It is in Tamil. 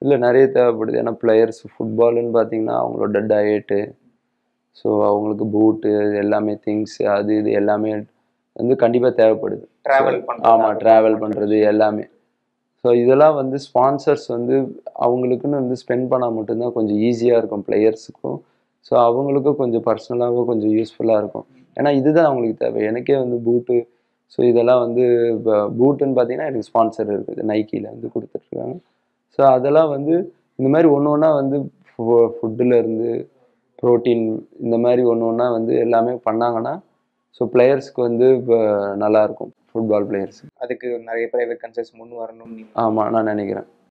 இல்லை நிறைய தேவைப்படுது ஏன்னா பிளேயர்ஸ் ஃபுட்பால்னு பார்த்தீங்கன்னா அவங்களோட டயட்டு ஸோ அவங்களுக்கு பூட்டு எல்லாமே திங்ஸ் அது இது எல்லாமே வந்து கண்டிப்பாக தேவைப்படுது டிராவல் ஆமாம் ட்ராவல் பண்ணுறது எல்லாமே ஸோ இதெல்லாம் வந்து ஸ்பான்சர்ஸ் வந்து அவங்களுக்குன்னு வந்து ஸ்பெண்ட் பண்ணால் மட்டும்தான் கொஞ்சம் ஈஸியாக இருக்கும் பிளேயர்ஸுக்கும் ஸோ அவங்களுக்கும் கொஞ்சம் பர்சனலாகவும் கொஞ்சம் யூஸ்ஃபுல்லாக இருக்கும் ஏன்னா இதுதான் அவங்களுக்கு தேவை எனக்கே வந்து பூட்டு ஸோ இதெல்லாம் வந்து இப்போ பூட்டுன்னு பார்த்தீங்கன்னா எனக்கு ஸ்பான்சர் இருக்குது நைக்கியில் வந்து கொடுத்துட்ருக்காங்க ஸோ அதெல்லாம் வந்து இந்த மாதிரி ஒன்று ஒன்றா வந்து ஃபுட்டில் இருந்து ப்ரோட்டீன் இந்த மாதிரி ஒன்று ஒன்றா வந்து எல்லாமே பண்ணாங்கன்னா ஸோ பிளேயர்ஸ்க்கு வந்து இப்போ நல்லாயிருக்கும் ஃபுட்பால் பிளேயர்ஸ் அதுக்கு நிறைய பிரைவேட் கன்சர்ஸ் முன் வரணும் நீங்க ஆமாம் நான் நினைக்கிறேன்